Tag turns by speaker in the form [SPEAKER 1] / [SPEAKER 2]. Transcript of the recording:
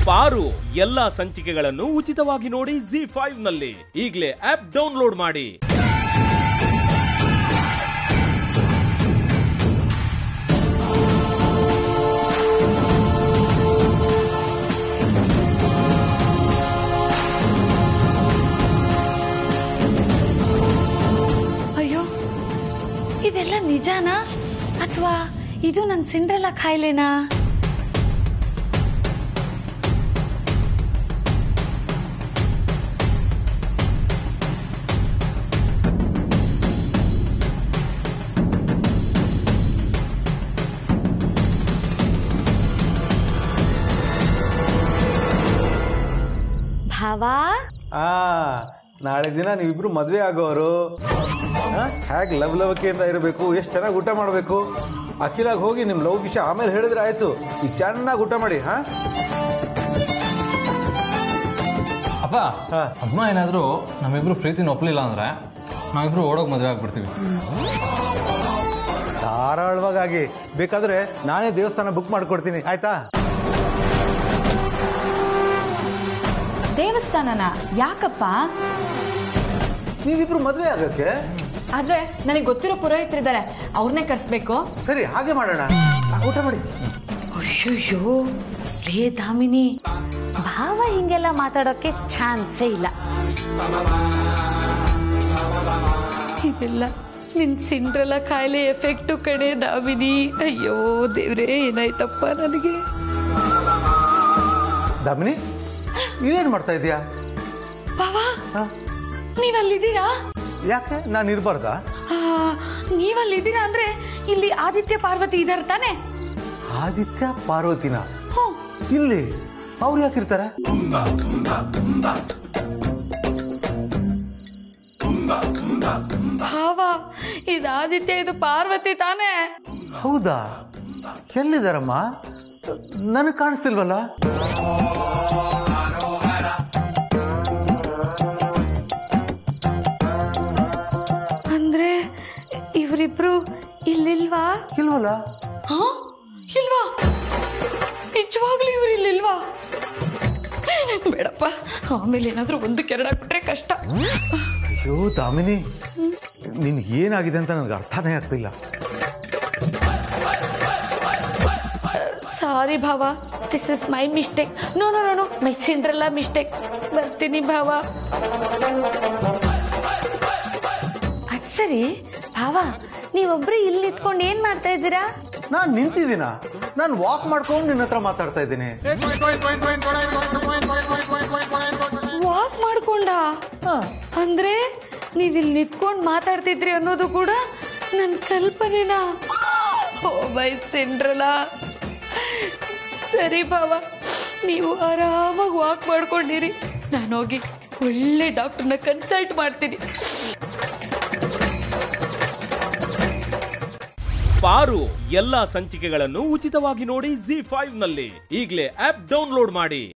[SPEAKER 1] ಪಾರು ಎಲ್ಲಾ ಸಂಚಿಕೆಗಳನ್ನು ಉಚಿತವಾಗಿ ನೋಡಿ ಜಿ ಫೈವ್ ನಲ್ಲಿ ಈಗಲೇ ಆಪ್ ಡೌನ್ಲೋಡ್ ಮಾಡಿ
[SPEAKER 2] ಅಯ್ಯೋ ಇದೆಲ್ಲ ನಿಜಾನಾ ಅಥವಾ ಇದು ನನ್ನ ಸಿಂಡ್ರೆಲ್ಲ ಕಾಯಿಲೆನಾ ಭಾವಾ
[SPEAKER 3] ಆ ನಾಳೆ ದಿನ ನೀವಿಬ್ರು ಮದ್ವೆ ಆಗೋರು ಹೇಗೆ ಲವ್ ಲವಕೆಯಿಂದ ಇರಬೇಕು ಎಷ್ಟು ಚೆನ್ನಾಗಿ ಊಟ ಮಾಡಬೇಕು ಅಖಿಲಾಗ್ ಹೋಗಿ ನಿಮ್ ಲವ್ ವಿಷಯ ಆಮೇಲೆ ಹೇಳಿದ್ರೆ ಆಯ್ತು ಈಗ ಚೆನ್ನಾಗಿ ಊಟ ಮಾಡಿ ಹಾ
[SPEAKER 4] ಅಪ್ಪ
[SPEAKER 3] ಹಾ.
[SPEAKER 4] ಅಮ್ಮ ಏನಾದ್ರು ನಮ್ಮಿಬ್ರು ಪ್ರೀತಿನ ಒಪ್ಲಿಲ್ಲ ಅಂದ್ರೆ ನಾವಿಬ್ರು ಓಡೋಗ್ ಮದುವೆ ಆಗ್ಬಿಡ್ತೀವಿ
[SPEAKER 3] ಧಾರಾಳವಾಗಿ ಬೇಕಾದ್ರೆ ನಾನೇ ದೇವಸ್ಥಾನ ಬುಕ್ ಮಾಡ್ಕೊಡ್ತೀನಿ ಆಯ್ತಾ
[SPEAKER 5] ದೇವಸ್ಥಾನನ ಯಾಕಪ್ಪ
[SPEAKER 3] ನೀವಿಬ್ರು ಮದ್ವೆ ಆಗಕ್ಕೆ
[SPEAKER 5] ಆದ್ರೆ ನನಗೆ ಗೊತ್ತಿರೋ ಪುರೋಹಿತರಿದ್ದಾರೆ ಅವ್ರನ್ನೇ ಕರ್ಸ್ಬೇಕು
[SPEAKER 3] ಸರಿ ಹಾಗೆ ಮಾಡೋಣ ಆ, ಊಟ ಮಾಡಿ
[SPEAKER 2] ಅಯ್ಯಯ್ಯೋ ಲೇ ದಾಮಿನಿ ಭಾವ ಹಿಂಗೆಲ್ಲ ಮಾತಾಡೋಕೆ ಚಾನ್ಸೇ ಇಲ್ಲ ಇದೆಲ್ಲ ನಿನ್ ಸಿಂಡ್ರೆಲ್ಲ ಕಾಯಿಲೆ ಎಫೆಕ್ಟು ಕಡೆ ದಾಮಿನಿ ಅಯ್ಯೋ ದೇವ್ರೇ ಏನಾಯ್ತಪ್ಪ ನನಗೆ
[SPEAKER 3] ದಾಮಿನಿ ನೀನೇನ್ ಮಾಡ್ತಾ ಇದೀಯಾ
[SPEAKER 2] ಭಾವ
[SPEAKER 3] ಹಾ?
[SPEAKER 2] ನೀವಲ್ಲಿದ್ದೀರಾ
[SPEAKER 3] ಯಾಕೆ ನಾನು ಇರ್ಬಾರ್ದಾ
[SPEAKER 2] ಆ, ನೀವಲ್ಲಿದ್ದೀರಾ ಅಂದ್ರೆ ಇಲ್ಲಿ ಆದಿತ್ಯ ಪಾರ್ವತಿ ಇದಾರೆ ತಾನೆ
[SPEAKER 3] ಆದಿತ್ಯ ಪಾರ್ವತಿನ
[SPEAKER 2] ಹ್ಞೂ
[SPEAKER 3] ಇಲ್ಲಿ ಅವ್ರು ಯಾಕಿರ್ತಾರೆ
[SPEAKER 2] ಭಾವ ಇದು ಆದಿತ್ಯ ಇದು ಪಾರ್ವತಿ ತಾನೆ
[SPEAKER 3] ಹೌದಾ ಎಲ್ಲಿದಾರಮ್ಮ ನನಗೆ ಕಾಣಿಸ್ತಿಲ್ವಲ್ಲ
[SPEAKER 2] ಅಂದ್ರೆ ಇವರಿಬ್ರು ಇಲ್ಲಿಲ್ವಾ
[SPEAKER 3] ಇಲ್ವಲ್ಲ
[SPEAKER 2] ಹಾ ಇಲ್ವಾ ನಿಜವಾಗ್ಲೂ ಇವ್ರು ಇಲ್ಲಿಲ್ವಾ ಬೇಡಪ್ಪ ಆಮೇಲೆ ಏನಾದ್ರೂ ಒಂದು ಕೆರಡಾಕ್ಬಿಟ್ರೆ ಕಷ್ಟ
[SPEAKER 3] ಅಯ್ಯೋ ದಾಮಿನಿ ನಿನ್ ಏನಾಗಿದೆ ಅಂತ ನನಗೆ ಅರ್ಥನೇ ಆಗ್ತಿಲ್ಲ
[SPEAKER 2] ಸಾರಿ ಭಾವ this is my mistake no no no no my ಸಿಂಡ್ರಲ್ಲ ಮಿಸ್ಟೇಕ್ ಬರ್ತೀನಿ ಭಾವ ಅದ್ ಸರಿ ಭಾವ ನೀವೊಬ್ರು ಇಲ್ಲಿ ನಿಂತ್ಕೊಂಡು ಏನ್ ಮಾಡ್ತಾ ಇದ್ದೀರಾ
[SPEAKER 3] ನಾನ್ ನಿಂತಿದ್ದೀನ ನಾನು ವಾಕ್ ಮಾಡ್ಕೊಂಡು ನಿನ್ನ ಹತ್ರ ಮಾತಾಡ್ತಾ ಇದ್ದೀನಿ
[SPEAKER 2] ವಾಕ್ ಮಾಡ್ಕೊಂಡ ಅಂದ್ರೆ ನೀವಿಲ್ಲಿ ನಿಂತ್ಕೊಂಡು ಮಾತಾಡ್ತಿದ್ರಿ ಅನ್ನೋದು ಕೂಡ ನನ್ನ ಕಲ್ಪನೆನಾ ಓ ಬೈ ಸಿಂಡ್ರಲ್ಲ ಸರಿ ಭಾವ ನೀವು ಆರಾಮಾಗಿ ವಾಕ್ ಮಾಡ್ಕೊಂಡಿರಿ ನಾನು ಹೋಗಿ ಒಳ್ಳೆ ಡಾಕ್ಟರ್ನ ಕನ್ಸಲ್ಟ್ ಮಾಡ್ತೀನಿ
[SPEAKER 1] ಪಾರು ಎಲ್ಲಾ ಸಂಚಿಕೆಗಳನ್ನು ಉಚಿತವಾಗಿ ನೋಡಿ ಜಿ ಫೈವ್ ನಲ್ಲಿ ಈಗಲೇ ಆಪ್ ಡೌನ್ಲೋಡ್ ಮಾಡಿ